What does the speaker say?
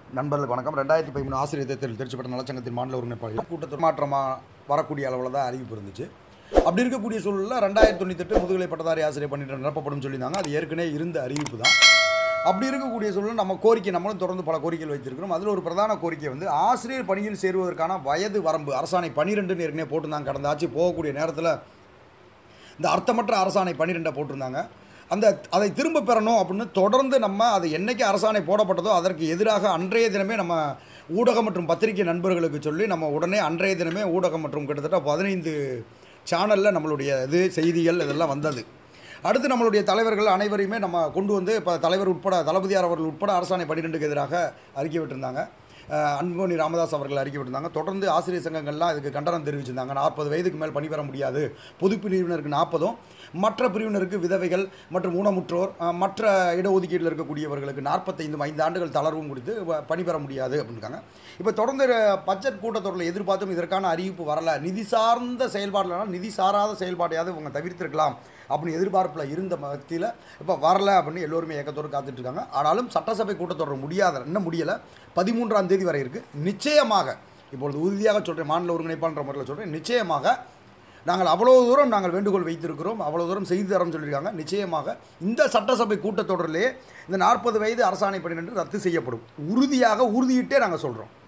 நண்பர்களுக்கு வணக்கம் ரெண்டாயிரத்தி பதிமூணு ஆசிரியர் தேர்தல் திருச்சிப்பட்ட நலச்சங்கத்தின் மாநில ஒருங்கிணைப்பாளர் கூட்டத்தில் மாற்றமாக வரக்கூடிய அளவில் தான் அறிவிப்பு இருந்துச்சு அப்படி இருக்கக்கூடிய சூழலில் ரெண்டாயிரத்தி தொண்ணூத்தெட்டு முதுகலை பட்டதாரி ஆசிரியர் பணியிட நிரப்பப்படும் சொல்லியிருந்தாங்க அது ஏற்கனவே இருந்த அறிவிப்பு தான் அப்படி இருக்கக்கூடிய சூழலில் நம்ம கோரிக்கை நம்மளும் தொடர்ந்து பல கோரிக்கைகள் வைத்திருக்கிறோம் அதில் ஒரு பிரதான கோரிக்கை வந்து ஆசிரியர் பணியில் சேருவதற்கான வயது வரம்பு அரசாணை பன்னிரெண்டுன்னு ஏற்கனவே போட்டிருந்தாங்க கடந்த ஆட்சி போகக்கூடிய நேரத்தில் இந்த அர்த்தமற்ற அரசாணை பன்னிரெண்டை போட்டிருந்தாங்க அந்த அதை திரும்ப பெறணும் அப்படின்னு தொடர்ந்து நம்ம அது என்னைக்கு அரசாணை போடப்பட்டதோ அதற்கு எதிராக அன்றைய தினமே நம்ம ஊடகம் மற்றும் பத்திரிகை நண்பர்களுக்கு சொல்லி நம்ம உடனே அன்றைய தினமே ஊடகம் மற்றும் கிட்டத்தட்ட பதினைந்து சேனலில் நம்மளுடைய இது செய்திகள் இதெல்லாம் வந்தது அடுத்து நம்மளுடைய தலைவர்கள் அனைவரையுமே நம்ம கொண்டு வந்து இப்போ தலைவர் உட்பட தளபதியார் அவர்கள் உட்பட அரசாணை பன்னிரெண்டுக்கு எதிராக அறிக்கை விட்டிருந்தாங்க அஹ் அன்புமணி ராமதாஸ் அவர்கள் அறிக்கை விட்டிருந்தாங்க தொடர்ந்து ஆசிரியர் சங்கங்கள்லாம் இதுக்கு கண்டனம் தெரிவிச்சிருந்தாங்க நாற்பது வயதுக்கு மேல் பணிபெற முடியாது பொது பிரிவினருக்கு நாற்பதும் மற்ற பிரிவினருக்கு விதவைகள் மற்றும் ஊனமுற்றோர் அஹ் மற்ற இடஒதுக்கீட்டில் இருக்கக்கூடியவர்களுக்கு நாற்பத்தைந்து ஐந்து ஆண்டுகள் தளர்வும் கொடுத்து வ- பணிபெற முடியாது அப்படின்றாங்க இப்போ தொடர்ந்து பட்ஜெட் கூட்டத்தொடரில் எதிர்பார்த்தும் இதற்கான அறிவிப்பு வரல நிதி சார்ந்த செயல்பாடுலாம் நிதி சாராத செயல்பாடையாவது இவங்க தவிர்த்திருக்கலாம் அப்படின்னு எதிர்பார்ப்பில் இருந்த மத்தியில் இப்போ வரல அப்படின்னு எல்லோருமே ஏக்கத்தோடு காத்துட்டு இருக்காங்க ஆனாலும் சட்டசபை கூட்டத்தொடர் முடியாத இன்னும் முடியலை பதிமூன்றாம் தேதி வரை இருக்குது நிச்சயமாக இப்பொழுது உறுதியாக சொல்கிறேன் மாநில ஒருங்கிணைப்பாளர் முறையில் சொல்கிறேன் நிச்சயமாக நாங்கள் அவ்வளோ தூரம் நாங்கள் வேண்டுகோள் வைத்திருக்கிறோம் அவ்வளோ தூரம் செய்து தரோம்னு சொல்லியிருக்காங்க நிச்சயமாக இந்த சட்டசபை கூட்டத்தொடரிலே இந்த நாற்பது வயது அரசாணை பணி ரத்து செய்யப்படும் உறுதியாக உறுதியிட்டே நாங்கள் சொல்கிறோம்